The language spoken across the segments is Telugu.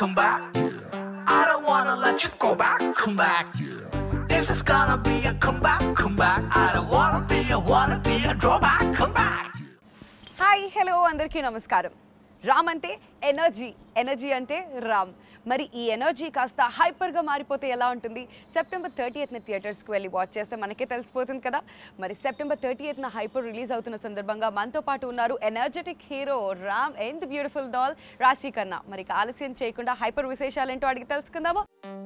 come back. I don't wanna let you go back, come back. This is gonna be a comeback, come back. I don't wanna be a wanna be a drawback, come back. Hi hello అందరికీ నమస్కారం రామ్ అంటే ఎనర్జీ ఎనర్జీ అంటే రామ్ మరి ఈ ఎనర్జీ కాస్త హైపర్గా మారిపోతే ఎలా ఉంటుంది సెప్టెంబర్ థర్టీ ఎయిత్న థియేటర్స్కి వెళ్ళి వాచ్ చేస్తే మనకే తెలిసిపోతుంది కదా మరి సెప్టెంబర్ థర్టీ ఎయిత్న హైపర్ రిలీజ్ అవుతున్న సందర్భంగా మనతో పాటు ఉన్నారు energetic hero Ram and beautiful doll Raashi Khanna మరి ఇక ఆలస్యం చేయకుండా హైపర్ విశేషాలు ఏంటో అడిగి తెలుసుకుందామా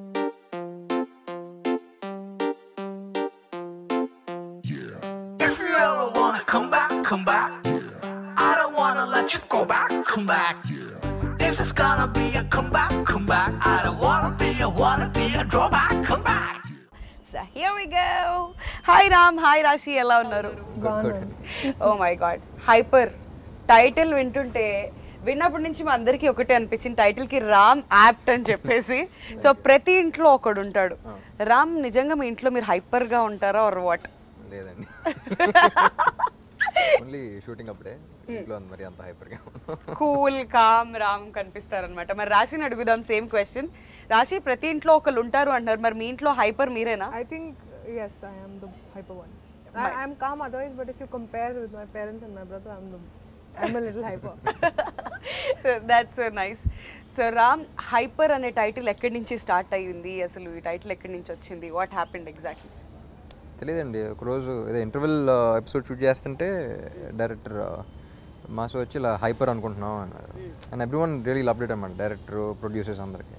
If you ever wanna come back, come back. I don't wanna let you go back, come back. This is gonna be a comeback, come back. I don't wanna be a wanna be a drawback, come back. So here we go hi Ram hi Raashi ఎలా ఉన్నారు oh my god hyper title వింటుంటే విన్నప్పటి నుంచి మా అందరికీ ఒకటే అనిపించింది టైటిల్ కి రామ్ యాప్ట్ అని చెప్పేసి సో ప్రతి ఇంట్లో ఒకడు ఉంటాడు రామ్ నిజంగా మీ ఇంట్లో మీరు హైపర్ గా ఉంటారా ఆర్ వాట్ లేదండి ఓన్లీ షూటింగ్ అప్పుడే ఇంట్లో మరి అంత హైపర్గా కూల్ కామ్ రామ్ కనిపిస్తారనమాట మరి రాశిని అడుగుదాం సేమ్ క్వశ్చన్ రాశి ప్రతి ఇంట్లో ఒకళ్ళు ఉంటారు అంటారు మరి మీ ఇంట్లో హైపర్ మీరేనా I think yes, I am the hyper one. I, I'm calm otherwise, but if you compare with my parents and my brother, I'm the I'm a little hyper. That's nice so Ram hyper అనే టైటిల్ ఎక్కడి నుంచి స్టార్ట్ అయ్యింది అసలు ఈ టైటిల్ ఎక్కడి నుంచి వచ్చింది వాట్ హ్యాపెండ్ ఎగ్జాక్ట్లీ తెలియదండి ఒకరోజు ఏదో ఇంటర్వెల్ ఎపిసోడ్ షూట్ చేస్తుంటే డైరెక్టర్ మాసు వచ్చి ఇలా హైపర్ అనుకుంటున్నాం అన్నారు and every one really update అనమాట డైరెక్టర్ ప్రొడ్యూసర్స్ అందరికీ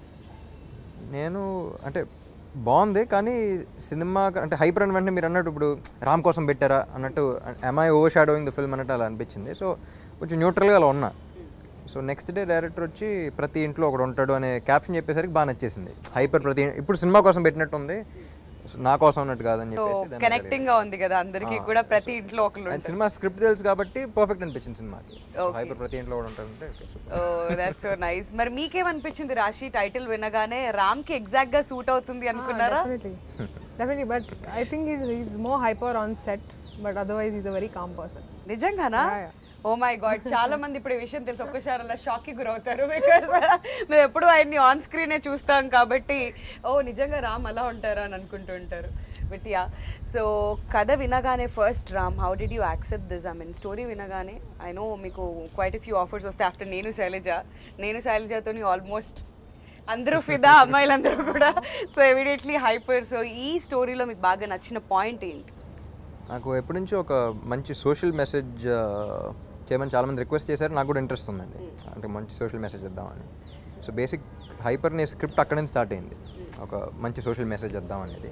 నేను అంటే బాగుంది కానీ సినిమా అంటే హైపర్ అని వెంటనే మీరు అన్నట్టు ఇప్పుడు రామ్ కోసం పెట్టారా అన్నట్టు am I overshadowing the film అన్నట్టు అలా అనిపించింది సో కొంచెం న్యూట్రల్గా అలా ఉన్నా సో నెక్స్ట్ డే డైరెక్టర్ వచ్చి ప్రతి ఇంట్లో ఒకడు ఉంటాడు అనే క్యాప్షన్ చెప్పేసరికి బాగా నచ్చేసింది హైపర్ ప్రతి ఇప్పుడు సినిమా కోసం పెట్టినట్టు ఉంది So నా కోసం అన్నట్టు కాదని సో చెప్పేసి దాన్ని కనెక్టింగ్ గా ఉంది కదా అందరికీ కూడా ప్రతి ఇంట్లో ఒకళ్ళు అండ్ సినిమా స్క్రిప్ట్ తెలుసు కాబట్టి పర్ఫెక్ట్ అనిపించింది సినిమాకి హైపర్ ప్రతి ఇంట్లో కూడా ఉంటారంటే okay, super. Oh that's so nice మరి మీకేమనిపించింది రాశి టైటిల్ వినగానే రామ్ కి ఎగ్జాక్ట్ గా సూట్ అవుతుంది అనుకున్నారా Definitely, definitely. But I think he's he's more hyper on set, but otherwise he's a very calm person. నిజంగానా Yeah, yeah. Oh my god చాలా మంది ఇప్పుడు ఈ విషయం తెలిసి ఒక్కసారి అలా షాక్ కి గురవుతారు బికాస్ మేము ఎప్పుడు ఆయన్ని ఆన్ స్క్రీనే చూస్తాం కాబట్టి ఓ నిజంగా రామ్ అలా ఉంటారా అని అనుకుంటూ ఉంటారు బట్ యా సో కథ వినగానే first Ram how did you accept this I mean story వినగానే ఐ నో మీకు క్వైట్ ఫ్యూ ఆఫర్స్ వస్తే ఆఫ్టర్ నేను శైలజ నేను శైలజతో ఆల్మోస్ట్ అందరూ ఫిదా అమ్మాయిలందరూ కూడా సో ఎవిడెంట్లీ హైపర్ సో ఈ స్టోరీలో మీకు బాగా నచ్చిన పాయింట్ ఏంటి నాకు ఎప్పటి నుంచో ఒక మంచి సోషల్ మెసేజ్ చేయమని చాలామంది రిక్వెస్ట్ చేశారు నాకు కూడా ఇంట్రెస్ట్ ఉందండి అంటే మంచి సోషల్ మెసేజ్ ఇద్దామని సో బేసిక్ హైపర్ నే స్క్రిప్ట్ అక్కడ నుంచి స్టార్ట్ అయింది ఒక మంచి సోషల్ మెసేజ్ ఇద్దాం అనేది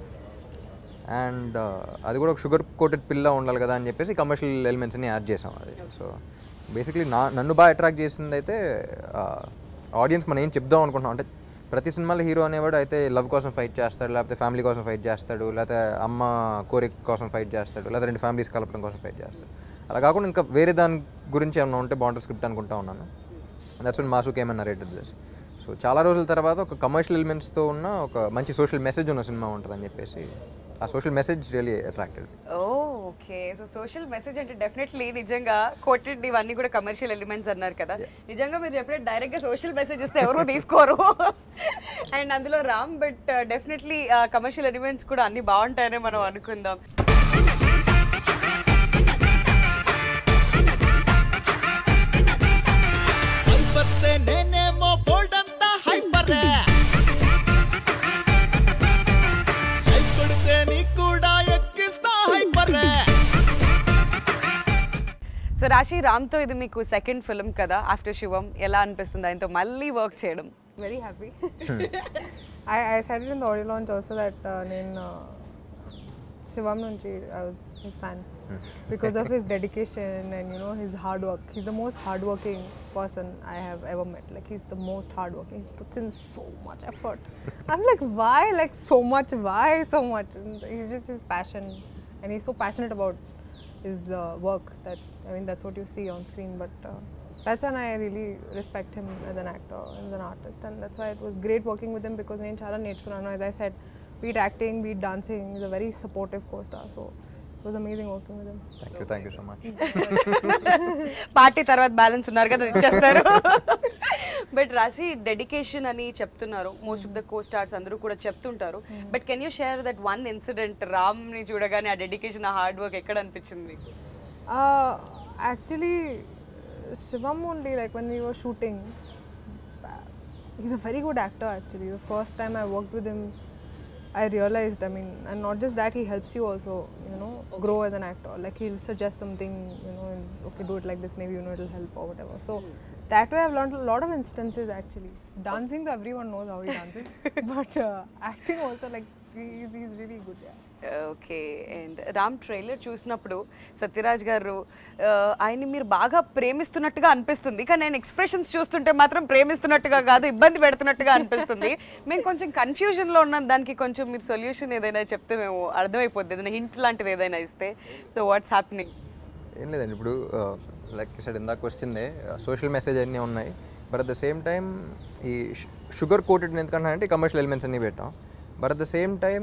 అండ్ అది కూడా ఒక షుగర్ కోటెడ్ పిల్ల ఉండాలి కదా అని చెప్పేసి కమర్షియల్ ఎలిమెంట్స్ని యాడ్ చేసాం అది సో బేసిక్లీ నా నన్ను బాగా అట్రాక్ట్ చేసింది అయితే ఆడియన్స్ మనం ఏం చెప్దాం అనుకుంటున్నాం అంటే ప్రతి సినిమాలో హీరో అనేవాడు అయితే లవ్ కోసం ఫైట్ చేస్తాడు లేకపోతే ఫ్యామిలీ కోసం ఫైట్ చేస్తాడు లేకపోతే అమ్మ కోరిక కోసం ఫైట్ చేస్తాడు లేకపోతే రెండు ఫ్యామిలీస్ కలపడం కోసం ఫైట్ చేస్తాడు అలా కాకుండా ఇంకా వేరే దాని గురించి ఏమన్నా ఉంటే బాగుంటుంది స్క్రిప్ట్ అనుకుంటా ఉన్నాను దట్స్ వన్ మాసుకి ఏమన్నా రేటెడ్ దిస్ సో చాలా రోజుల తర్వాత ఒక కమర్షియల్ ఎలిమెంట్స్తో ఉన్న ఒక మంచి సోషల్ మెసేజ్ ఉన్న సినిమా ఉంటుందని చెప్పేసి ఆ social message really attracted okay so social message అంటే డెఫినెట్లీ నిజంగా కోటెడ్ ఇవన్నీ కూడా కమర్షియల్ ఎలిమెంట్స్ అన్నారు కదా నిజంగా మీరు చెప్పినట్టు డైరెక్ట్ గా సోషల్ మెసేజ్ ఇస్తే ఎవరు తీసుకోరు అండ్ అందులో Ram but definitely commercial elements కూడా అన్ని బాగుంటాయని మనం అనుకుందాం హైపర్తే నేనేమో బోల్డ్ అంతా హైపరే హై కొడితే నీ కూడా ఎక్కిస్తా హైపరే సో రాశి రామ్తో ఇది మీకు సెకండ్ ఫిల్మ్ కదా ఆఫ్టర్ శివం ఎలా అనిపిస్తుంది ఆయనతో మళ్ళీ వర్క్ చేయడం Very happy. I, I said it in the audio launch also that uh, నేను Shivam Nunchi, I was his fan because of his dedication and you know his hard work. He's the most hardworking person I have ever met. Like he's the most hardworking. He puts in so much effort. I'm like, why? Like so much? Why so much? And he's just his passion, and he's so passionate about his uh, work that I mean that's what you see on screen. But uh, that's when I really respect him as an actor, as an artist, and that's why it was great working with him because నేను చాలా నేర్చుకున్నాను as I said, be it acting, be it dancing, he's a very supportive co-star. So it was amazing working with him. Thank you thank you so much party తర్వాత బ్యాలెన్స్ ఉన్నారు కదా ఇచ్చేస్తారు బట్ రాసి డెడికేషన్ అని చెప్తున్నారు most of the co stars అందరూ కూడా చెప్తుంటారు but can you share that one incident Ram ని చూడగానే ఆ డెడికేషన్ ఆ హార్డ్ వర్క్ ఎక్కడ అనిపించింది మీకు Uh, actually, Shivam only, like when we were shooting, he's a very good actor actually. The first time I worked with him, I realized, I mean, and not just that, he helps you also, you know, grow as an actor. Like he'll suggest something, you know, and, okay, do it like this, maybe, you know, it'll help or whatever. So that way I've learned a lot of instances actually. Dancing, though, everyone knows how he dances. but uh, acting also, like, he's, he's really good, yeah. Okay and Ram trailer చూసినప్పుడు సత్యరాజ్ గారు ఆ, ఆయన్ని మీరు బాగా ప్రేమిస్తున్నట్టుగా అనిపిస్తుంది కానీ నేను ఎక్స్ప్రెషన్స్ చూస్తుంటే మాత్రం ప్రేమిస్తున్నట్టుగా కాదు ఇబ్బంది పెడుతున్నట్టుగా అనిపిస్తుంది మేము కొంచెం కన్ఫ్యూజన్లో ఉన్నాం దానికి కొంచెం మీరు సొల్యూషన్ ఏదైనా చెప్తే మేము అర్థమైపోద్ది ఏదైనా హింట్ లాంటిది ఏదైనా ఇస్తే సో వాట్స్ హ్యాపెనింగ్ ఏం లేదండి ఇప్పుడు లైక్ సైడ్ ఇందాక వచ్చిందే సోషల్ మెసేజ్ అన్నీ ఉన్నాయి but at the same time ఈ షుగర్ కోటెడ్ ఎందుకంటే అంటే కమర్షియల్ ఎలిమెంట్స్ అన్నీ పెట్టాం but at the same time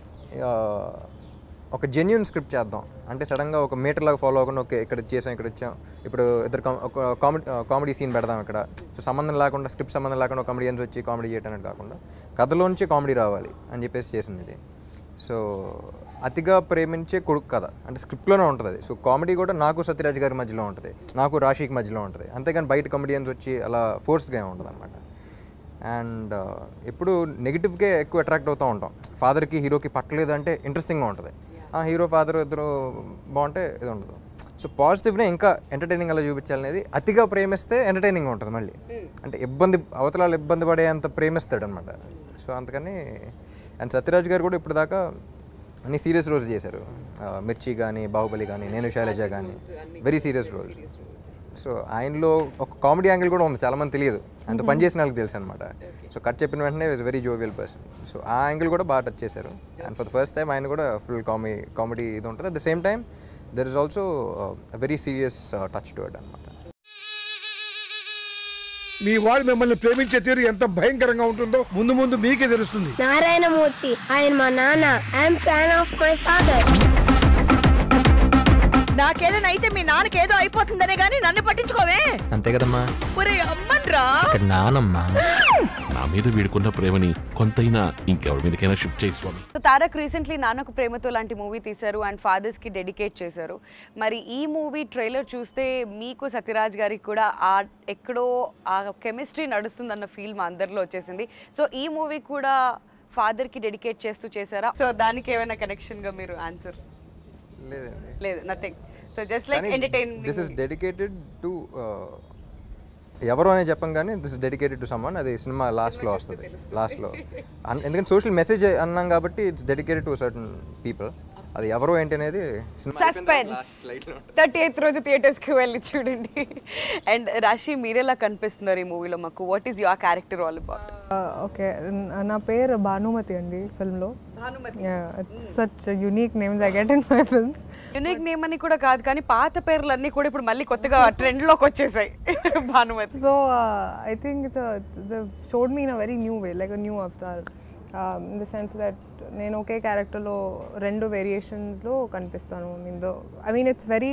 ఒక జెన్యున్ స్క్రిప్ట్ చేద్దాం అంటే సడన్గా ఒక మీటర్ లాగా ఫాలో అవ్వకుండా ఓకే ఇక్కడ చేసాం ఇక్కడ వచ్చాం ఇప్పుడు ఇద్దరు com- ఒక కామెడీ కామెడీ సీన్ పెడదాం ఇక్కడ సో సంబంధం లేకుండా స్క్రిప్ట్ సంబంధం లేకుండా కామెడియన్స్ వచ్చి కామెడీ చేయటం కాకుండా కథలోంచి కామెడీ రావాలి అని చెప్పేసి చేసింది ఇది సో అతిగా ప్రేమించే కొడుకు కథ అంటే స్క్రిప్ట్లోనే ఉంటుంది అది సో కామెడీ కూడా నాకు సత్యరాజ్ గారి మధ్యలో ఉంటుంది నాకు రాశికి మధ్యలో ఉంటుంది అంతేగాని బయట కామెడియన్స్ వచ్చి అలా ఫోర్స్గా ఉంటుంది అనమాట అండ్ ఎప్పుడు నెగిటివ్కే ఎక్కువ అట్రాక్ట్ అవుతూ ఉంటాం ఫాదర్కి హీరోకి పట్టలేదు అంటే ఇంట్రెస్టింగ్గా ఉంటుంది ఆ హీరో ఫాదర్ ఇద్దరు బాగుంటే ఇది ఉండదు సో పాజిటివ్నే ఇంకా ఎంటర్టైనింగ్ అలా చూపించాలనేది అతిగా ప్రేమిస్తే ఎంటర్టైనింగ్ ఉంటుంది మళ్ళీ అంటే ఇబ్బంది అవతలాలు ఇబ్బంది పడేంత ప్రేమిస్తాడు అనమాట సో అందుకని అండ్ సత్యరాజ్ గారు కూడా ఇప్పుడు దాకా అన్ని సీరియస్ రోల్స్ చేశారు ఆ, మిర్చి కానీ బాహుబలి కానీ నేను శైలజ కానీ వెరీ సీరియస్ రోల్ సో ఆయనలో ఒక కామెడీ యాంగిల్ కూడా ఉంది చాలా మంది తెలియదు అంత పని చేసిన వాళ్ళకి తెలుసు అనమాట సో కట్ చెప్పిన వెంటనే is very jovial person so ఆ యాంగిల్ కూడా బాగా టచ్ చేశారు and for the first time ఆయన కూడా ఫుల్ కామెడీ కామెడీ ఇది ఉంటుంది at the same time there is also very serious touch to it అనమాట మీ వాడు మిమ్మల్ని ప్రేమించే తీరు ఎంత భయంకరంగా ఉంటుందో ముందు ముందు మీకే తెలుస్తుంది నారాయణమూర్తి ఆయన మా నాన్న I'm fan of my father నాకేదైనా అయితే మీ నాన్నకి ఏదో అయిపోతుందనే గానీ నన్ను పట్టించుకోవే అంతే కదమ్మా ఒరే అమ్మన్రా ఇక్కడ నానమ్మా నా మీద వీడుకున్న ప్రేమని కొంతైనా ఇంకెవరి మీదకైనా షిఫ్ట్ చేసి స్వామి సో తారక్ రీసెంట్లీ నాన్నకు ప్రేమతో లాంటి మూవీ తీశారు అండ్ ఫాదర్స్కి డెడికేట్ చేశారు మరి ఈ మూవీ ట్రైలర్ చూస్తే మీకు సత్యరాజ్ గారికి కూడా ఆ ఎక్కడో ఆ కెమిస్ట్రీ నడుస్తుందన్న ఫీల్ మా అందరిలో వచ్చేసింది సో ఈ మూవీ కూడా ఫాదర్కి డెడికేట్ చేస్తూ చేశారా సో దానికి ఏమైనా కనెక్షన్గా మీరు ఆన్సర్ లేదండి లేదు nothing so just like entertain this is dedicated to ఎవరు అనే చెప్పం కానీ this is dedicated to someone అది సినిమా లాస్ట్లో వస్తుంది లాస్ట్లో ఎందుకంటే సోషల్ మెసేజ్ అన్నాం కాబట్టి it's dedicated to certain people అది ఎవరు ఏంటి అనేది సినిమా సస్పెన్స్ థర్టీ ఎయిత్ రోజు థియేటర్స్కి వెళ్ళి చూడండి అండ్ రాశి మీరెలా కనిపిస్తున్నారు ఈ మూవీలో మాకు what is your character all about okay నా పేరు భానుమతి అండి ఫిల్మ్లో such unique names I get in my films unique name అని కూడా కాదు కానీ పాత పేర్లన్నీ కూడా ఇప్పుడు మళ్ళీ కొత్తగా ట్రెండ్ లోకి వచ్చేసాయి Bhanumathi so I think it's showed me in a very new way like a new avatar in the sense that నేను ఒకే క్యారెక్టర్లో రెండు వేరియేషన్స్లో కనిపిస్తాను mean though I mean it's very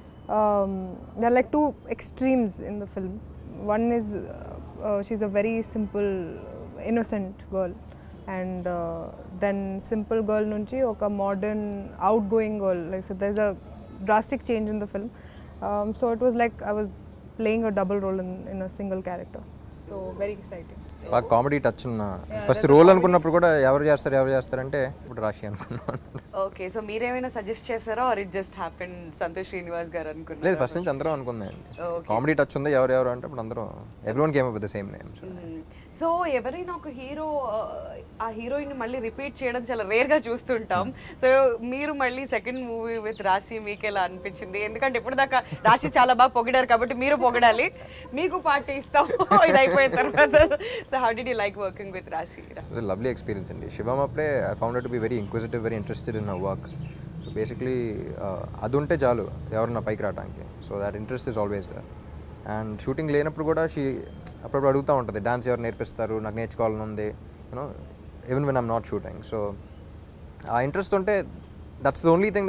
there like two extremes in the film one is she's a very simple innocent girl and then simple girl నుంచి ఒక modern outgoing girl like so there is a drastic change in the film. Um, so it was like I was playing a double role in, in a single character. So very exciting. బాగా కామెడీ టచ్ ఉన్న ఫస్ట్ రోల్ అనుకున్నప్పుడు కూడా ఎవరు చేస్తారు ఎవరు చేస్తారంటే ఇప్పుడు రాశి అనుకున్నాను ఓకే సో మీరేమైనా సజెస్ట్ చేశారా or it just happen Santosh Srinivas garu లేదు అనుకున్నారు ఫస్ట్ నుంచి అందరం అనుకుందాం కామెడీ టచ్ ఉంది ఎవరు ఎవరు అంటే ఇప్పుడు అందరం everyone came with the same name so ఎవరైనా ఒక హీరో ఆ హీరోయిన్ మళ్ళీ రిపీట్ చేయడం చాలా రేర్ గా చూస్తుంటాం సో మీరు మళ్ళీ సెకండ్ మూవీ విత్ రాశి మీకు ఎలా అనిపించింది ఎందుకంటే ఇప్పుడు దాకా రాశి చాలా బాగా పొగిడారు కాబట్టి మీరు పొగడాలి మీకు పార్టీ ఇస్తాం ఇది అయిపోయిన తర్వాత so how did you like working with Raashi lovely experience అండి శివం అప్పుడే I found to be very inquisitive very interested in our work so basically అది ఉంటే చాలు ఎవరన్నా పైకి రావడానికి so that interest is always there and shooting లేనప్పుడు కూడా షీ అప్పుడప్పుడు అడుగుతూ ఉంటుంది డాన్స్ ఎవరు నేర్పిస్తారు నాకు నేర్చుకోవాలని ఉంది you know even when I'm not shooting so ఆ ఇంట్రెస్ట్ ఉంటే that's the only thing that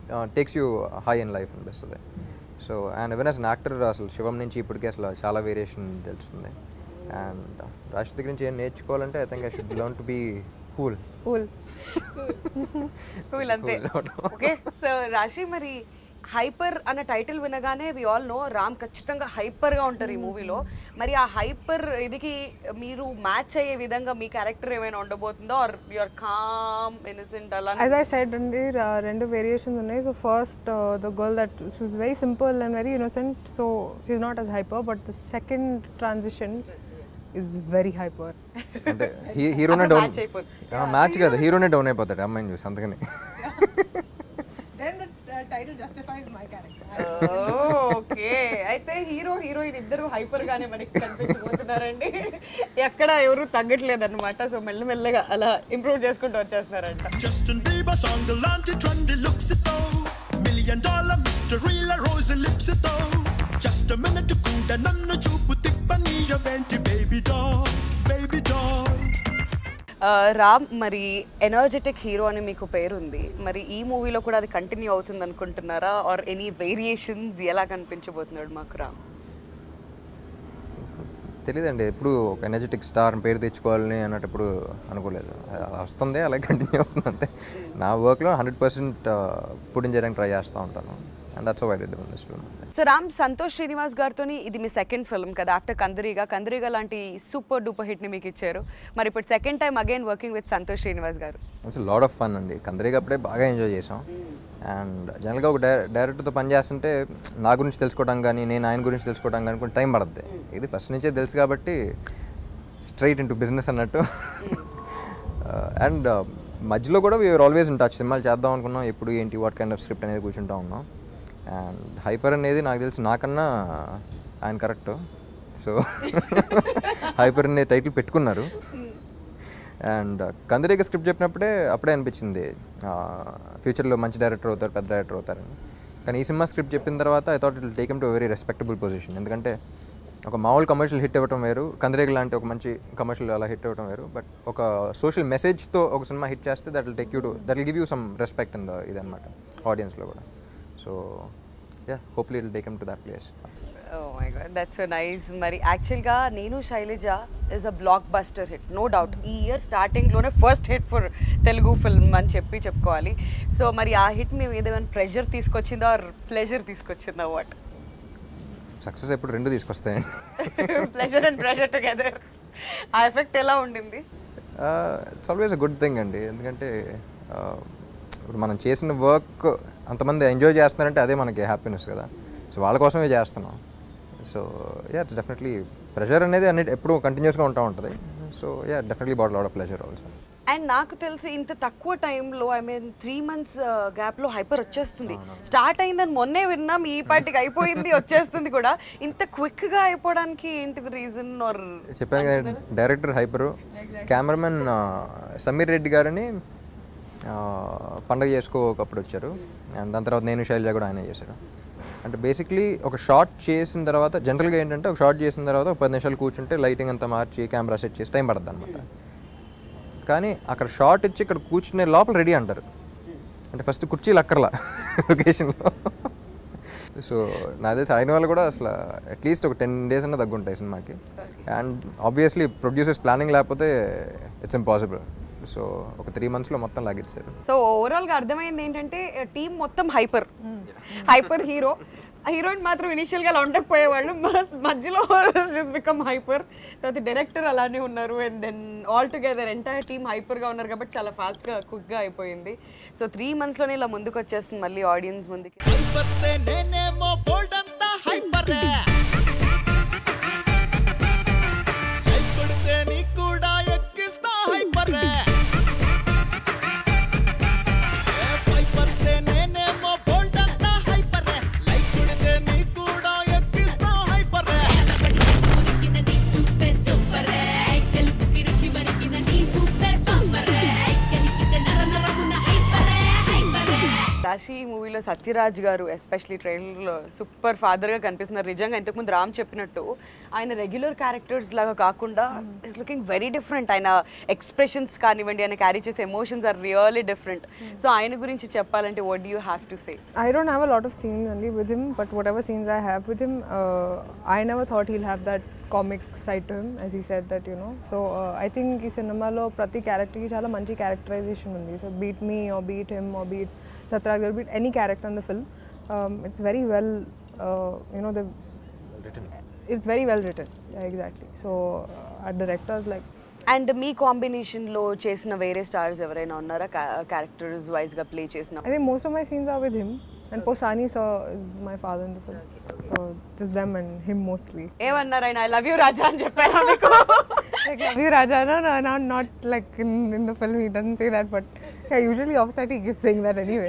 takes you high in life అనిపిస్తుంది so and even as an actor అసలు శివం నుంచి ఇప్పటికే అసలు చాలా వేరియేషన్ తెలుస్తుంది అండ్ రాశి దగ్గర నుంచి ఏం నేర్చుకోవాలంటే I think I should learn to be cool Cool. వీళ్ళంతే ఓకే సో రాశి మరి హైపర్ అన్న టైటిల్ వినగానే వి ఆల్ నో రామ్ ఖచ్చితంగా హైపర్ గా ఉంటారు ఈ మూవీలో మరి ఆ హైపర్ ఇదికి మీరు మ్యాచ్ అయ్యే విధంగా మీ క్యారెక్టర్ ఏమైనా ఉండబోతుందో ఆర్ యువర్ కామ్ ఇన్నసెంట్ అలా As I said, అండి uh, రెండు వేరియేషన్స్ ఉన్నాయి so first the girl that she's very simple and very innocent so she's not as hyper but the second transition is very hyper అంటే హీ- హీరోనే డౌన్ match అయిపోతుంది. మ్యాచ్ కాదు హీరోనే డౌన్ అయిపోతాడు అమ్మాయిని చూసి అందుకని then the title justifies my character okay అయితే హీరో హీరోయిన్ ఇద్దరు హైపర్ గానే మనకి కనిపించబోతున్నారండి ఎక్కడ ఎవరు తగ్గట్లేదు అనమాట సో మెల్లమెల్లగా అలా ఇంప్రూవ్ చేసుకుంటూ వచ్చేస్తున్నారంట Justin Bieber song లాంటి ట్రెండ్ లుక్స్ తో million dollar mystery rose lips తో జస్ట్ మినిట్ కూడా నన్ను చూపు తిప్పనీయవేంటి బేబీ డాల్ బేబీ డాల్ ఆ, రామ్ మరి ఎనర్జెటిక్ హీరో అని మీకు పేరుంది మరి ఈ మూవీలో కూడా అది కంటిన్యూ అవుతుంది అనుకుంటున్నారా ఆర్ ఎనీ వేరియేషన్స్ ఎలా కనిపించబోతున్నాడు మాకు రామ్ తెలియదండి ఎప్పుడు ఒక ఎనర్జెటిక్ స్టార్ పేరు తెచ్చుకోవాలని అన్నట్టు ఎప్పుడు అనుకోలేదు అలా వస్తుంది అలాగే కంటిన్యూ అవుతుంది అంతే నా వర్క్లో హండ్రెడ్ పర్సెంట్ పుట్టిన చేయడానికి ట్రై చేస్తూ ఉంటాను and that's why it this film so Ram Santosh Srinivas గారితో ఇది మీ సెకండ్ ఫిల్మ్ కదా ఆఫ్టర్ కందరిగా కందరిగా లాంటి సూపర్ డూపర్ హిట్ని మీకు ఇచ్చారు మరి ఇప్పుడు second time again working with Santosh Srinivas garu it's lot of fun అండి కందరికి అప్పుడే బాగా ఎంజాయ్ చేసాం అండ్ జనరల్గా ఒక డై డైరెక్టర్తో పని చేస్తుంటే నా గురించి తెలుసుకోవడం కానీ నేను ఆయన గురించి తెలుసుకోవడం కానీ కొంచెం టైం పడుతుంది ఇది ఫస్ట్ నుంచే తెలుసు కాబట్టి స్ట్రైట్ ఇంటూ బిజినెస్ అన్నట్టు అండ్ మధ్యలో కూడా వీఆర్ ఆల్వేస్ ఇన్ టచ్ సినిమాలు చేద్దాం అనుకున్నాం ఎప్పుడు ఏంటి వాట్ కైండ్ ఆఫ్ స్క్రిప్ట్ అనేది కూర్చుంటా ఉన్నాం అండ్ హైపర్ అనేది నాకు తెలిసి నాకన్నా ఆయన కరెక్ట్ సో హైపర్ అనే టైటిల్ పెట్టుకున్నారు అండ్ కందిరేగ స్క్రిప్ట్ చెప్పినప్పుడే అప్పుడే అనిపించింది ఫ్యూచర్లో మంచి డైరెక్టర్ అవుతారు పెద్ద డైరెక్టర్ అవుతారని కానీ ఈ సినిమా స్క్రిప్ట్ చెప్పిన తర్వాత I thought it take to very respectable position ఎందుకంటే ఒక మామూలు కమర్షియల్ హిట్ అవ్వటం వేరు కందిరేగ లాంటి ఒక మంచి కమర్షియల్ అలా హిట్ అవ్వటం వేరు బట్ ఒక సోషల్ మెసేజ్తో ఒక సినిమా హిట్ చేస్తే that will take you to that will give you some respect in the ఇదనమాట ఆడియన్స్లో కూడా so yeah hopefully it take to that place oh my god that's so nice మరి యాక్చువల్గా Nenu Sailaja is a blockbuster hit no doubt ఈ ఇయర్ స్టార్టింగ్లోనే first hit for Telugu film అని చెప్పి చెప్పుకోవాలి సో మరి ఆ హిట్ మేము ఏదేమైనా ప్రెషర్ తీసుకొచ్చిందా ఆర్ ప్లెజర్ తీసుకొచ్చిందా వాట్ సక్సెస్ ఎప్పుడు రెండు తీసుకొస్తాయండి ప్లెజర్ అండ్ ప్రెషర్ టుగెదర్ ఆ ఎఫెక్ట్ ఎలా ఉండింది it's always a good thing అండి ఎందుకంటే uh, ఇప్పుడు మనం చేసిన వర్క్ అంతమంది ఎంజాయ్ చేస్తున్నారంటే అదే మనకి హ్యాపీనెస్ కదా సో వాళ్ళ కోసమే చేస్తున్నాం so yeah it's definitely pressure అనేది అన్ని ఎప్పుడు కంటిన్యూస్గా ఉంటా ఉంటుంది so yeah definitely but lot of pleasure also and నాకు తెలిసి ఇంత తక్కువ టైంలో ఐ మీన్ త్రీ మంత్స్ గ్యాప్లో హైపర్ వచ్చేస్తుంది స్టార్ట్ అయిందని మొన్నే విన్నాం ఈ పాటికి అయిపోయింది వచ్చేస్తుంది కూడా ఇంత క్విక్గా అయిపోవడానికి ఏంటిది రీజన్ ఆర్ చెప్పాను కదా director hyper cameraman Sameer Reddy గారని ఆ, పండగ చేసుకోకప్పుడు వచ్చారు అండ్ దాని తర్వాత నేను శైలజ కూడా ఆయన చేశారు అంటే బేసిక్లీ ఒక షార్ట్ చేసిన తర్వాత జనరల్గా ఏంటంటే ఒక షార్ట్ చేసిన తర్వాత ఒక పది నిమిషాలు కూర్చుంటే లైటింగ్ అంతా మార్చి కెమెరా సెట్ చేసి టైం పడుతుంది అనమాట కానీ అక్కడ షార్ట్ ఇచ్చి ఇక్కడ కూర్చునే లోపల రెడీ అంటారు అంటే ఫస్ట్ కుర్చీలు అక్కర్లా లొకేషన్లో సో నాకు తెలిసి ఆయన వాళ్ళు కూడా అసలు అట్లీస్ట్ ఒక టెన్ డేస్ అన్న తగ్గుంటాయి సినిమాకి అండ్ ఆబ్వియస్లీ ప్రొడ్యూసర్స్ ప్లానింగ్ లేకపోతే ఇట్స్ ఇంపాసిబుల్ సో ఒక త్రీ మంత్స్లో మొత్తం లాగిచ్చారు సో ఓవరాల్గా అర్థమైంది ఏంటంటే టీం మొత్తం హైపర్ హైపర్ హీరో హీరోయిన్ మాత్రం ఇనిషియల్గా అలా ఉండకపోయేవాళ్ళు మ- మధ్యలో బికమ్ హైపర్ తర్వాత డైరెక్టర్ అలానే ఉన్నారు and then all together entire team హైపర్గా ఉన్నారు కాబట్టి చాలా ఫాస్ట్గా క్విక్గా అయిపోయింది సో త్రీ మంత్స్లోనే ఇలా ముందుకు వచ్చేస్తుంది మళ్ళీ ఆడియన్స్ ముందుకి హైపర్తే నేనేమో బోల్డ్ అంతా హైపరే హై కొడితే నీ కూడా ఎక్కిస్తా హైపరే ఏ హైపర్తే నేనేమో బోల్డ్ అంతా హైపరే లై కొడితే నీ కూడా ఎక్కిస్తా హైపరే రాశి మూవీలో సత్యరాజ్ గారు ఎస్పెషలీ ట్రైలర్లో సూపర్ ఫాదర్గా కనిపిస్తున్నారు నిజంగా ఇంతకుముందు రామ్ చెప్పినట్టు ఆయన రెగ్యులర్ క్యారెక్టర్స్ లాగా కాకుండా ఇస్ లుకింగ్ వెరీ డిఫరెంట్ ఆయన ఎక్స్ప్రెషన్స్ కానివ్వండి ఆయన క్యారీ చేసే emotions are really different so ఆయన గురించి చెప్పాలంటే what you have to say I don't have a lot of scenes only with him, but whatever scenes I have with him, uh, I never thought he'll have that comic side to him, as he said that, you know. So uh, I think ఈ సినిమాలో ప్రతి క్యారెక్టర్కి చాలా మంచి క్యారెక్టరైజేషన్ ఉంది so beat me or beat him or beat Sathyaraj garu beat any character in the film it's very well you know the it's very well return exactly so ఆ డైరెక్టర్స్ లైక్ అండ్ మీ కాంబినేషన్లో చేసిన వేరే స్టార్స్ ఎవరైనా ఉన్నారా క్యారెక్టర్స్ వైజ్గా ప్లే చేసిన I think most of my scenes are with him. And Posani sir is my father in the film. So just them and him mostly. ఏమన్నారు ఆయన ఐ లవ్ యూ రాజా అని చెప్పారా మీకు Like Ravi Raja, no, no, no, not like in, in the film he doesn't say that, but yeah, usually off set he keeps saying that anyway.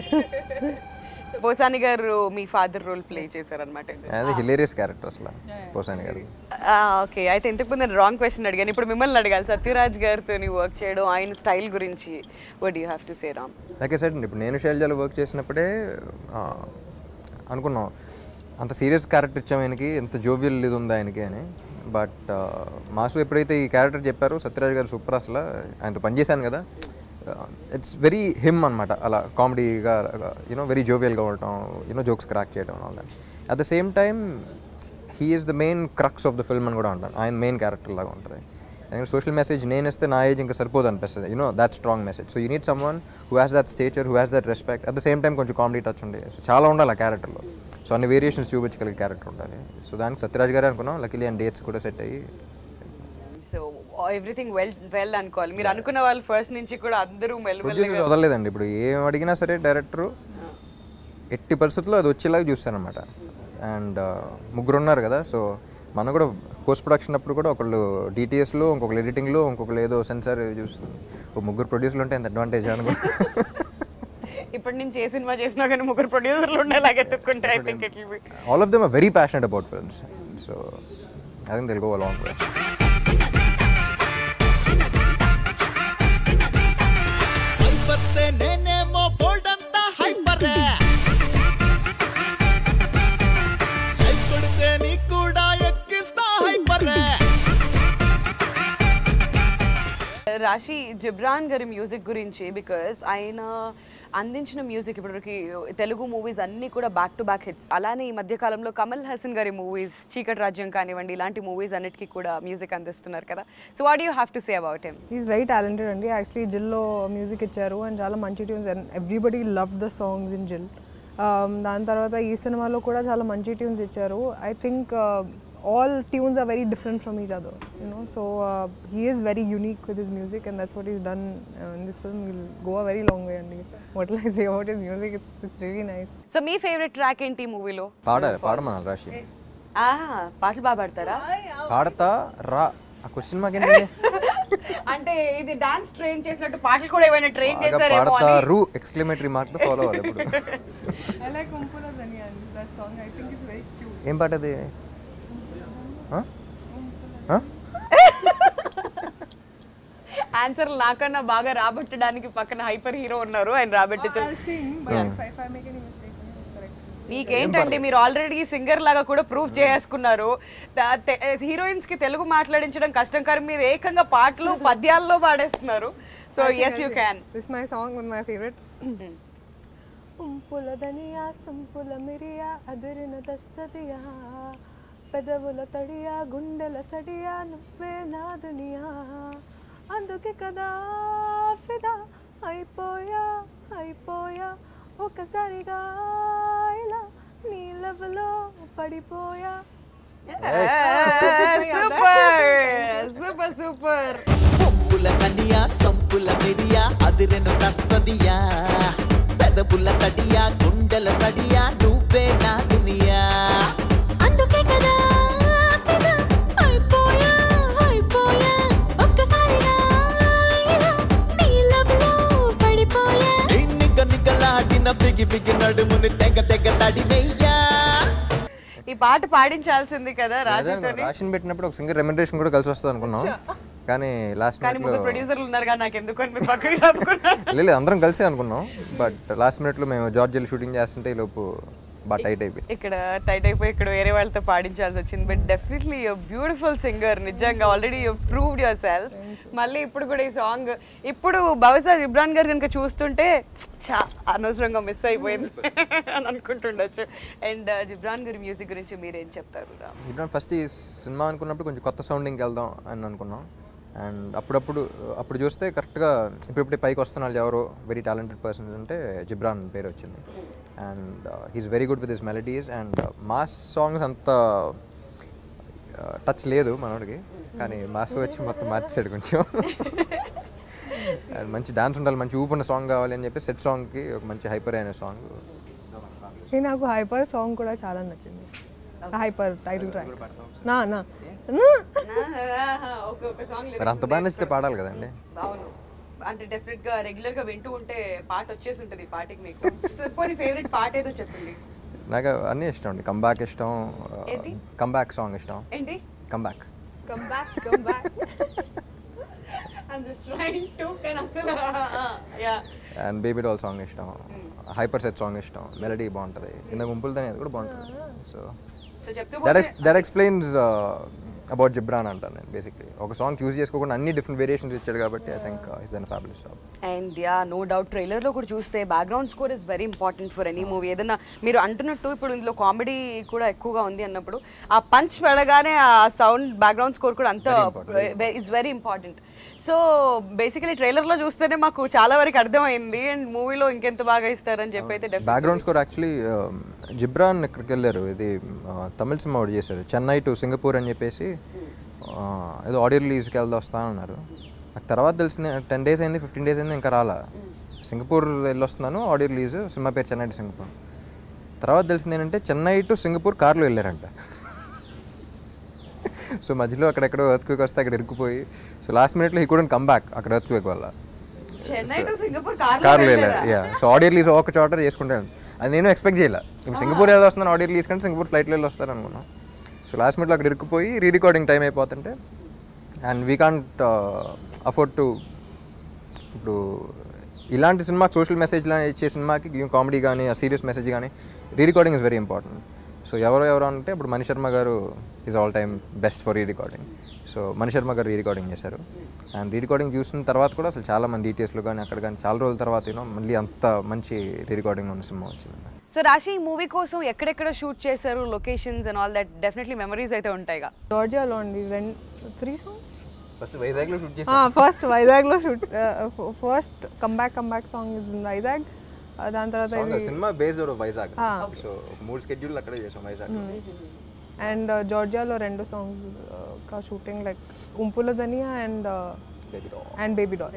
Posani గారు మీ ఫాదర్ రోల్ ప్లే చేశారనమాట అది హిలేరియస్ క్యారెక్టర్ అసలు పోసాని గారు ఓకే అయితే ఇంతకు ముందు నేను రాంగ్ క్వశ్చన్ అడిగాను ఇప్పుడు మిమ్మల్ని అడగాలి సత్యరాజ్ గారితో వర్క్ చేయడం ఆయన స్టైల్ గురించి what you have to say Ram like side ఇప్పుడు నేను శైలజాలో వర్క్ చేసినప్పుడే ఆ, అనుకున్నాం అంత సీరియస్ క్యారెక్టర్ ఇచ్చాం ఆయనకి ఎంత జోవియల్ ఇది ఉంది ఆయనకి అని బట్ మాసు ఎప్పుడైతే ఈ క్యారెక్టర్ చెప్పారో సత్యరాజ్ గారు సూపర్ అసలు ఆయనతో పనిచేశాను కదా ఇట్స్ వెరీ హిమ్ అనమాట అలా కామెడీగా యూనో వెరీ జోవియల్గా ఉండటం యూనో జోక్స్ క్రాక్ చేయడం అలా at the same time he is the main crux of the film అని కూడా అంటాను ఆయన మెయిన్ క్యారెక్టర్ లాగా ఉంటుంది ఎందుకంటే సోషల్ మెసేజ్ నేను ఇస్తే నా ఏజ్ ఇంకా సరిపోదు అనిపిస్తుంది you know that strong message so you need someone who has that stature who has that respect at the same time కొంచెం కామెడీ టచ్ ఉండే సో చాలా ఉండాలి ఆ క్యారెక్టర్లో సో అన్ని వేరియేషన్స్ చూపించగలిగే క్యారెక్టర్ ఉండాలి సో దానికి సత్యరాజ్ గారే అనుకున్నాం లక్కీలీ అండ్ డేట్స్ కూడా సెట్ అయ్యి సో ఎవ్రీథింగ్ వెల్ వెల్ అనుకోవాలి మీరు అనుకున్న వాళ్ళు ఫస్ట్ నుంచి కూడా అందరూ ప్రొడ్యూసర్స్ మెల్లమెల్లగా వదలలేదండి ఇప్పుడు ఏం అడిగినా సరే డైరెక్టరు ఎట్టి పరిస్థితుల్లో అది వచ్చేలాగా చూస్తానమాట అండ్ ముగ్గురు ఉన్నారు కదా సో మనం కూడా పోస్ట్ ప్రొడక్షన్ అప్పుడు కూడా ఒకళ్ళు డిటిఎస్లో ఇంకొకరు ఎడిటింగ్లో ఇంకొకరు ఏదో సెన్సార్ చూస్తుంది ఓ ముగ్గురు ప్రొడ్యూసర్లు ఉంటే ఎంత అడ్వాంటేజ్ అనుకుంటా ఇప్పటి నుంచి ఏ సినిమా చేసినా కానీ ముగ్గురు ప్రొడ్యూసర్లు ఉండేలాగా ఎత్తుక్కుంటే I think it will be all of them are very passionate about films so I think Telugu long way హైపర్తే నేనేమో బోల్డ్ అంతా హైపరే హై కొడితే నీ కూడా ఎక్కిస్తా హైపరే రాశి జిబ్రాన్ గారి మ్యూజిక్ గురించి బికాస్ ఆయన అందించిన మ్యూజిక్ ఇప్పటివరకు తెలుగు మూవీస్ అన్నీ కూడా బ్యాక్ టు బ్యాక్ హిట్స్ అలానే ఈ మధ్య కాలంలో కమల్ హాసన్ గారి మూవీస్ చీకటి రాజ్యం కానివ్వండి ఇలాంటి మూవీస్ అన్నిటికీ కూడా మ్యూజిక్ అందిస్తున్నారు కదా so what you have to say about him he's very talented అండి యాక్చువల్లీ జిల్లో మ్యూజిక్ ఇచ్చారు అండ్ చాలా మంచి tunes and everybody love the songs in Jil దాని తర్వాత ఈ సినిమాలో కూడా చాలా మంచి ట్యూన్స్ ఇచ్చారు I think all tunes are very different from each other you know so he is very unique with his music and that's what is done in this film will go a very long way అండి what like say about his music it's it's really nice so మీ ఫేవరెట్ ట్రాక్ ఏంటి మూవీలో పాడాలి పాడమన్నాను రాశి పాటలు బాగా పాడతారా పాడతా రా ఆ క్వశ్చన్ మాకేంటి అంటే ఇది డాన్స్ ట్రైన్ చేసినట్టు పాటలు కూడా ఏమైనా ట్రైన్ బాగా చేశారేమో అని పాడతారు ఎక్స్క్లమేటరీ మార్క్తో ఫాలో అవ్వాలి ఇప్పుడు I like Umpula Daniyan. That song I think is very cute. ఏం పాట అది ఆ? ఆ? ఆన్సర్ నాకన్నా బాగా రాబట్టడానికి పక్కన హైపర్ హీరో ఉన్నారు ఆయన రాబట్టి I'll sing, but if, I- if I make any mistake, then it's correct. మీకేంటండి మీరు ఆల్రెడీ సింగర్ లాగా కూడా ప్రూఫ్ చేసుకున్నారు హీరోయిన్స్ కి తెలుగు మాట్లాడించడం కష్టం కానీ మీరు ఏకంగా పాటలు పద్యాల్లో పాడేస్తున్నారు so I think yes I'll you sing. Can This is my song, one of my favorite. ఉంపుల దనియా సంపుల మిరియా అదిరిన దస్సదియా పెదవుల తడియా గుండెల సడియా నువ్వే నా దునియా అందుకే కదా ఫిదా అయిపోయా అయిపోయా ఒకసారిగా ఇలా నీ లెవెల్లో పడిపోయా సూపర్ సూపర్ సూపర్ పొంపుల కనియా సంపుల మిరియా అదిరెను తస్సదియా పెదపుల తడియా గుండెల సడియా నువ్వే నా దునియా అందుకే కదా ఫిదా అయిపోయా అయిపోయా ఒక్కసారిగా ఇలా నీ లవ్లో పడిపోయా నిగ్గ నిగ్గలాడిన బిగి బిగి నడుముని తెగ తెగ తడినయ్యా ఈ పాట పాడించాల్సింది కదా రాజుతో రాషన్ పెట్టినప్పుడు ఒక సింగర్ రెమ్యునరేషన్ కూడా కలిసి వస్తుంది అనుకున్నాం కానీ లాస్ట్ కానీ ముగ్గురు మినిట్లో ప్రొడ్యూసర్లు ఉన్నారు కానీ నాకు ఎందుకు అని మీరు పక్కకి చెప్పుకున్నారు లేదు అందరం కలిసే అనుకున్నాం బట్ లాస్ట్ మినిట్లో మేము జార్జియల్ షూటింగ్ చేస్తుంటే ఈ లోపు బాగా టైట్ అయిపోయి ఇక్కడ టైట్ అయిపోయి ఇక్కడ వేరే వాళ్ళతో పాడించాల్సి వచ్చింది but definitely you beautiful singer నిజంగా already you proved yourself మళ్ళీ ఇప్పుడు కూడా ఈ సాంగ్ ఇప్పుడు బహుశా ఇబ్రాన్ గారు కనుక చూస్తుంటే చా అనవసరంగా మిస్ అయిపోయింది అని అనుకుంటుండొచ్చు అండ్ జిబ్రాన్ గారి మ్యూజిక్ గురించి మీరేం చెప్తారు రామ్ ఇప్పుడు ఫస్ట్ ఈ సినిమా అనుకున్నప్పుడు కొంచెం కొత్త సౌండింగ్కి వెళ్దాం అని అనుకున్నాం అండ్ అప్పుడప్పుడు అప్పుడు చూస్తే కరెక్ట్గా ఇప్పుడిప్పుడే పైకి వస్తున్న వాళ్ళు ఎవరో వెరీ టాలెంటెడ్ పర్సన్స్ అంటే జిబ్రాన్ పేరు వచ్చింది and he's very good with his melodies and mass songs అంత టచ్ లేదు మనోడికి కానీ మాస్ వచ్చి మొత్తం మార్చేసాడు కొంచెం అండ్ మంచి డాన్స్ ఉండాలి మంచి ఊపున్న సాంగ్ కావాలి అని చెప్పి సెట్ సాంగ్కి ఒక మంచి హైపర్ అయిన సాంగ్ ఇది నాకు హైపర్ సాంగ్ కూడా చాలా నచ్చింది హైపర్ టైటిల్ ట్రాక్ నా నా నా. ఒక ఒక సాంగ్ మరి అంత బాగా నచ్చితే పాడాలి కదండి అవును అంటే డెఫినెట్ గా రెగ్యులర్ గా వింటూ ఉంటే పాట వచ్చేసి ఉంటుంది ఈ పాటకి మీకు పోనీ ఫేవరెట్ పాట ఏదో చెప్పండి నాకు అన్నీ ఇష్టం అండి కంబ్యాక్ ఇష్టం ఏంటి? కంబ్యాక్ సాంగ్ ఇష్టం ఏంటి comeback come back come back I'm just trying to can అసలు yeah and baby doll song ఇష్టం హైపర్ సెట్ సాంగ్ ఇష్టం మెలడీ బాగుంటుంది కింద గుంపులతో అది కూడా బాగుంటుంది సో సో చెప్తూ దట్ పోతే దట్ ఎక్స్ప్లెయిన్స్ అబౌట్ జిబ్రాన్ అంటాను నేను బేసిక్లీ ఒక సాంగ్ చూస్ చేసుకోకుండా అన్ని డిఫరెంట్ వేరియేషన్స్ ఇచ్చాడు కాబట్టి I think is done fabulous job and yeah no doubt ట్రైలర్లో కూడా చూస్తే background score is very important for any movie ఏదైనా మీరు అంటున్నట్టు ఇప్పుడు ఇందులో కామెడీ కూడా ఎక్కువగా ఉంది అన్నప్పుడు ఆ పంచ్ పెడగానే ఆ సౌండ్ బ్యాక్గ్రౌండ్ స్కోర్ కూడా అంత is very important so basically ట్రైలర్లో చూస్తేనే మాకు చాలా వరకు అర్థమైంది అండ్ మూవీలో ఇంకెంత బాగా ఇస్తారని చెప్పి అయితే definitely- background score actually Ghibran ఇక్కడికి వెళ్ళారు ఇది uh, తమిళ సినిమా ఒకటి చేశారు చెన్నై టు సింగపూర్ అని చెప్పేసి uh, ఏదో ఆడియో రిలీజ్కి వెళ్దా వస్తానన్నారు నాకు తర్వాత తెలిసింది టెన్ డేస్ అయింది ఫిఫ్టీన్ డేస్ అయింది ఇంకా రాలా సింగపూర్ వెళ్ళి వస్తున్నాను ఆడియో రిలీజ్ సినిమా పేరు చెన్నై టు సింగపూర్ తర్వాత తెలిసింది ఏంటంటే చెన్నై టు సింగపూర్ కార్లో వెళ్ళారంట సో మధ్యలో అక్కడెక్కడో ఎర్త్క్వేక్ వస్తే అక్కడ ఇరుక్కుపోయి సో లాస్ట్ మినిట్లో ఈ కూడా కమ్ బ్యాక్ అక్కడ ఎర్త్క్వేక్ వల్ల చెన్నై టు సింగపూర్ కార్లో కార్లో వెళ్ళారా? వెళ్ళారు యా సో ఆడియో రిలీజ్ ఒక చోట చేసుకుంటే అది నేను ఎక్స్పెక్ట్ చేయలే ఇప్పుడు సింగపూర్ వెళ్ళి వస్తున్నాను ఆడియో రిలీజ్ కంటే సింగపూర్ ఫ్లైట్లో వెళ్ళి వస్తారు అనుకున్నాను సో లాస్ట్ మినిట్లో అక్కడ ఇరుక్కుపోయి రీ రికార్డింగ్ టైం అయిపోతుంటే and we can't afford to ఇప్పుడు ఇలాంటి సినిమా సోషల్ మెసేజ్ ఇచ్చే సినిమాకి కామెడీ కానీ సీరియస్ మెసేజ్ కానీ re recording is very important so ఎవరో ఎవరో అంటే ఇప్పుడు Mani Sharma garu is all time best for re recording so Mani Sharma garu re recording చేశారు అండ్ రీ రికార్డింగ్ చూసిన తర్వాత కూడా అసలు చాలా మంది డీటెయిల్స్లో కానీ అక్కడ కానీ చాలా రోజుల తర్వాత యూనో మళ్ళీ అంత మంచి రీ రికార్డింగ్ ఉన్న సినిమా వచ్చింది సో రాశి ఈ మూవీ కోసం ఎక్కడెక్కడ షూట్ చేశారు locations and all that definitely memories అయితే ఉంటాయిగా జార్జియాలో అండి రెండు త్రీ సాంగ్స్ ఫస్ట్ వైజాగ్లో షూట్ ఫస్ట్ వైజాగ్లో shoot first comeback comeback song is in Vizag Uh, దాని తర్వాత ఇది సినిమా బేస్డ్ వైజాగ్ Ah. సో మూడు స్కెడ్యూల్ అక్కడే చేసాం వైజాగ్ అండ్ జార్జియాలో రెండు సాంగ్స్ కా షూటింగ్ లైక్ ఉంపుల దనియా and and baby doll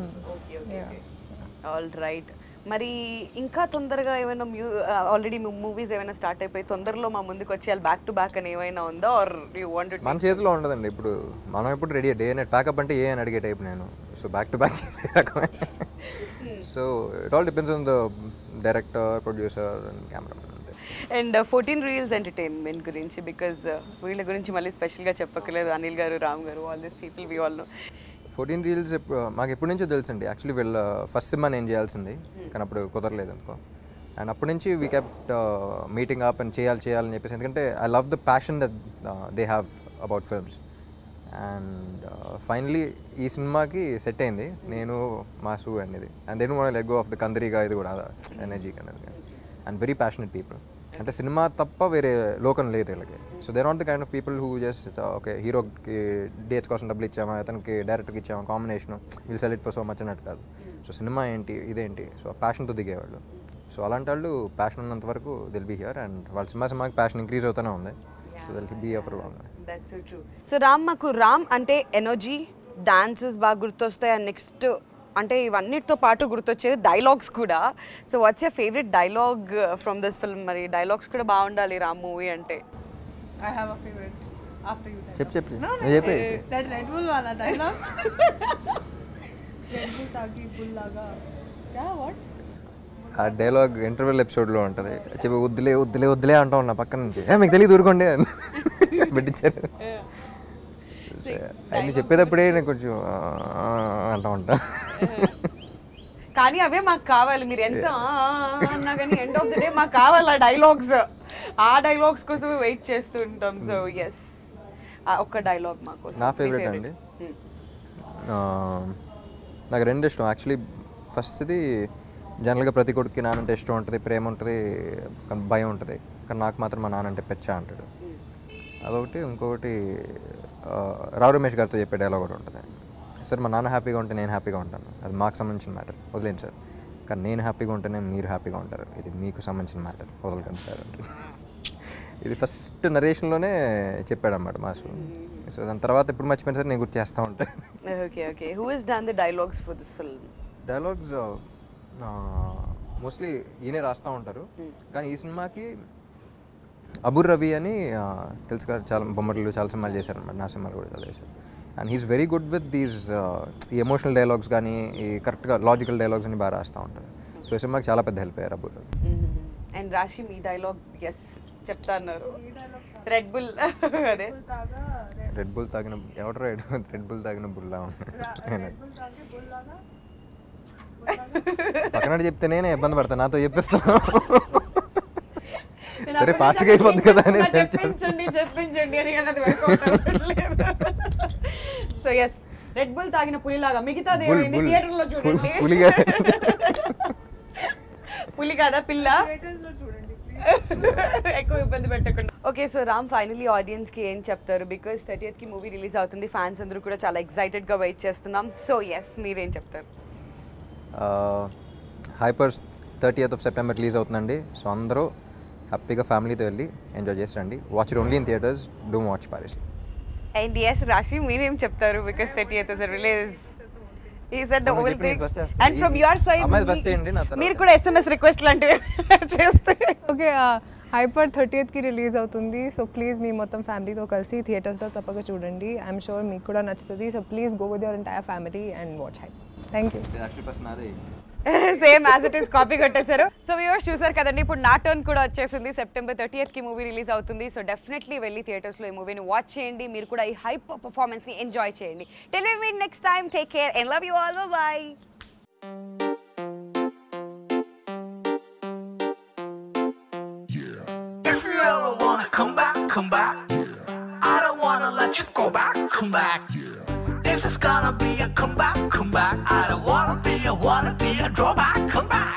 all right మరి ఇంకా తొందరగా ఏమైనా మ్యూ ఆల్రెడీ మూవీస్ ఏమైనా స్టార్ట్ అయిపోయి తొందరలో మా ముందుకు వచ్చేయాలి బ్యాక్ టు బ్యాక్ అని ఏమైనా ఉందా ఆర్ యూ వాంటెడ్ మన చేతిలో ఉండదండి ఇప్పుడు మనం ఇప్పుడు రెడీ డే నెట్ ప్యాకప్ అంటే ఏ అని అడిగే టైప్ నేను సో బ్యాక్ టు బ్యాక్ చేసే రకమే so it all depends on the director producer and cameraman అంతే అండ్ ఫోర్టీన్ రీల్స్ ఎంటర్టైన్మెంట్ గురించి బికాజ్ వీళ్ళ గురించి మళ్ళీ స్పెషల్గా చెప్పకలేదు Anil garu Ram garu all this people we all know fourteen reels మాకు ఎప్పటి నుంచో తెలుసండి యాక్చువల్లీ వీళ్ళ ఫస్ట్ సినిమా నేను చేయాల్సింది కానీ అప్పుడు కుదరలేదు అనుకో అండ్ అప్పటి నుంచి we kept meeting up and చేయాలి చేయాలని చెప్పేసి ఎందుకంటే I love the passion that they have about films and finally ఈ సినిమాకి సెట్ అయింది నేను మాసు అనేది and then one let go of the కందరిగా ఇది కూడా ఎనర్జీ అనేది అండ్ వెరీ ప్యాషనెట్ పీపుల్ అంటే సినిమా తప్ప వేరే లోకం లేదు వీళ్ళకి so they not the kind of people who just okay హీరోకి డేట్స్ కోసం డబ్బులు ఇచ్చామా అతనికి డైరెక్టర్కి ఇచ్చామా combination will sell it for so much అన్నట్టు కాదు సో సినిమా ఏంటి ఇదేంటి సో ప్యాషన్తో దిగేవాళ్ళు సో అలాంటి వాళ్ళు ప్యాషన్ ఉన్నంత వరకు దిల్ బీ హియర్ అండ్ వాళ్ళ సినిమా సినిమాకి ప్యాషన్ ఇంక్రీజ్ అవుతూనే ఉంది so they'll be for long that's true so Ram మాకు రామ్ అంటే ఎనర్జీ డాన్సెస్ బాగా గుర్తొస్తాయి అండ్ నెక్స్ట్ అంటే ఇవన్నిటితో పాటు గుర్తొచ్చేది డైలాగ్స్ కూడా so what's your favourite dialogue from this film మరి డైలాగ్స్ కూడా బాగుండాలి రామ్ మూవీ అంటే I have a favourite after you చెప్పు చెప్పు నువ్వు చెప్పే దట్ రెడ్ బుల్ వాలా డైలాగ్ రెడ్ బుల్ తాగి బుల్ లాగా క్యా వాట్ ఆ డైలాగ్ ఇంటర్వెల్ ఎపిసోడ్లో ఉంటుంది చెప్పి వద్దులే వద్దులే వద్దులే అంటా ఉన్నా పక్కన నుంచి ఏ మీకు తెలియదు ఊరుకోండి అని పెట్టించారు అన్ని చెప్పేటప్పుడే నేను కొంచెం ఆ, ఆ, అంటా ఉంటా కానీ అవే మాకు కావాలి మీరు ఎంత ఆ, ఆ, అన్నా కానీ ఎండ్ ఆఫ్ ద డే మాకు కావాలి ఆ డైలాగ్స్ ఆ డైలాగ్స్ కోసం వెయిట్ చేస్తూ ఉంటాం సో ఎస్ ఒక్క డైలాగ్ మాకు నా ఫేవరెట్ అండి ఆ, నాకు రెండు ఇష్టం యాక్చువల్లీ ఫస్ట్ది జనరల్గా ప్రతి కొడుక్కి నానంటే ఇష్టం ఉంటుంది ప్రేమ ఉంటుంది కానీ భయం ఉంటుంది కానీ నాకు మాత్రం మా నానంటే పెచ్చ అంటాడు అదొకటి ఇంకొకటి ఆ, రావు రమేష్ గారితో చెప్పే డైలాగ్ ఒకటి ఉంటుంది సార్ మా నాన్న హ్యాపీగా ఉంటే నేను హ్యాపీగా ఉంటాను అది మాకు సంబంధించిన మ్యాటర్ వదిలేండి సార్ కానీ నేను హ్యాపీగా ఉంటేనే మీరు హ్యాపీగా ఉంటారు ఇది మీకు సంబంధించిన మ్యాటర్ వదలకండి సార్ అంటే ఇది ఫస్ట్ నరేషన్లోనే చెప్పాడన్నమాట మాస్టర్ సో దాని తర్వాత ఎప్పుడు మర్చిపోయిన సార్ నేను గుర్తు చేస్తూ ఉంటాను okay okay who is done the dialogues for this film dialogues mostly ఈయనే రాస్తూ ఉంటారు కానీ ఈ సినిమాకి అబుర్ రవి అని ఆ, తెలుసు కదా చాలా బొమ్మలు చాలా సినిమాలు చేశారు అనమాట నా సినిమాలు కూడా చాలా చేశారు and he's very good with these ఈ ఎమోషనల్ డైలాగ్స్ కానీ ఈ కరెక్ట్గా లాజికల్ డైలాగ్స్ అని బాగా రాస్తూ ఉంటారు సో ఈ సినిమాకి చాలా పెద్ద హెల్ప్ అయ్యారు అబుర్ రవి అండ్ రాశి మీ డైలాగ్ ఎస్ చెప్తా అన్నారు రెడ్ బుల్ అదే రెడ్ బుల్ తాగిన ఎవరు రెడ్ రెడ్ బుల్ తాగిన బుల్లా ఉన్నాడు పక్కన చెప్తే నేనే ఇబ్బంది పడతాను నాతో చెప్పిస్తాను సరే ఫాస్ట్గా అయిపోద్ది కదా అని help చేస్తాను. చెప్పించండి చెప్పించండి అని కానీ అది workout అవ్వట్లేదు సో ఎస్ రెడ్ బుల్ తాగిన పులిలాగా మిగతాది బుల్, ఏమైంది బుల్. థియేటర్ లో పుల్- చూడండి పులిగా పులి కాదా పిల్ల ఎక్కువ ఇబ్బంది పెట్టకుండా okay so Ram finally audience కి ఏం చెప్తారు బికాస్ థర్టీయత్ కి మూవీ రిలీజ్ అవుతుంది ఫ్యాన్స్ అందరూ కూడా చాలా ఎక్సైటెడ్ గా వెయిట్ చేస్తున్నాం సో ఎస్ మీరేం చెప్తారు హైపర్స్ థర్టీ ఆఫ్ సెప్టెంబర్ రిలీజ్ అవుతుందండి సో అందరూ హ్యాపీగా ఫ్యామిలీతో వెళ్ళి ఎంజాయ్ చేసి రండి watch it only in theatres do watch పారిస్ అండ్ ఎస్ రాశి మీరేం చెప్తారు బికాస్ థర్టీయత్ ఇస్ రిలీజ్ ఈ సెడ్ ద అవును, హోల్ చెప్పండి, థింగ్ first చేస్తాను. అండ్ ఫ్రమ్ యువర్ సైడ్ అమ్మాయిది first చేయండి, నా తర్వాత. మీరు కూడా ఎస్ఎంఎస్ రిక్వెస్ట్ లాంటివి చేస్తే ఓకే హైపర్ థర్టీయత్కి రిలీజ్ అవుతుంది సో ప్లీజ్ మీ మొత్తం ఫ్యామిలీతో కలిసి థియేటర్స్లో తప్పక చూడండి ఐఎమ్ షూర్ మీకు కూడా నచ్చుతుంది so please go with your entire family and watch hi thank you same as it is copy కొట్టేశారు సో వ్యూవర్స్ చూసారు కదండి ఇప్పుడు నా టర్న్ కూడా వచ్చేసింది సెప్టెంబర్ థర్టీయత్ కి మూవీ రిలీజ్ అవుతుంది సో డెఫినెట్లీ వెళ్ళి థియేటర్స్ లో ఈ మూవీని వాచ్ చేయండి మీరు కూడా ఈ హైప్ పర్ఫార్మెన్స్ ని ఎంజాయ్ చేయండి tell me next time take care and love you all bye If you ever wanna come back, come back. I don't wanna let you go back, come back. This is gonna be a comeback, come back. I don't wanna be a wanna be a drawback, come back.